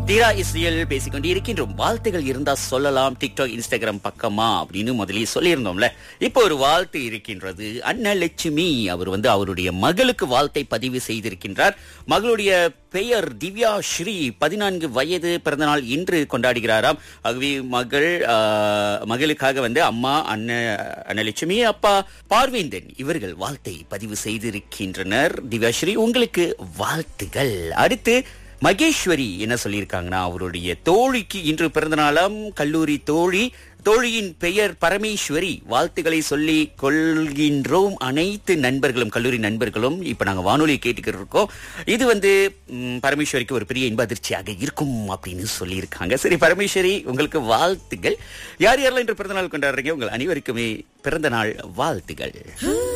தீரா இசையில் பேசிக்கொண்டு இருக்கின்றோம் வாழ்த்துகள் இருந்தா சொல்லலாம் டிக்டாக் இன்ஸ்டாகிராம் பக்கமா அப்படின்னு முதலில் சொல்லியிருந்தோம்ல இப்போ ஒரு வாழ்த்து இருக்கின்றது அன்னலட்சுமி அவர் வந்து அவருடைய மகளுக்கு வாழ்த்தை பதிவு செய்திருக்கின்றார் மகளுடைய பெயர் திவ்யா ஸ்ரீ பதினான்கு வயது பிறந்தநாள் இன்று கொண்டாடுகிறாராம் ஆகவே மகள் ஆஹ், மகளுக்காக வந்து அம்மா அண்ணன் அன்னலட்சுமி அப்பா பார்வேந்தன் இவர்கள் வாழ்த்தை பதிவு செய்திருக்கின்றனர் திவ்யா ஸ்ரீ உங்களுக்கு வாழ்த்துகள் அடுத்து மகேஸ்வரி என்ன சொல்லியிருக்காங்கன்னா அவருடைய தோழிக்கு இன்று பிறந்த நாளாம் கல்லூரி தோழி தோழியின் பெயர் பரமேஸ்வரி வாழ்த்துக்களை சொல்லி கொள்கின்றோம் அனைத்து நண்பர்களும் கல்லூரி நண்பர்களும் இப்ப நாங்க வானொலியை கேட்டுக்கிட்டு இருக்கோம் இது வந்து ம், பரமேஸ்வரிக்கு ஒரு பெரிய இன்ப அதிர்ச்சியாக இருக்கும் அப்படின்னு சொல்லியிருக்காங்க சரி பரமேஸ்வரி உங்களுக்கு வாழ்த்துகள் யார் யாரெல்லாம் இன்று பிறந்த நாள் கொண்டாடுறீங்க உங்கள் அனைவருக்குமே பிறந்த நாள் வாழ்த்துகள்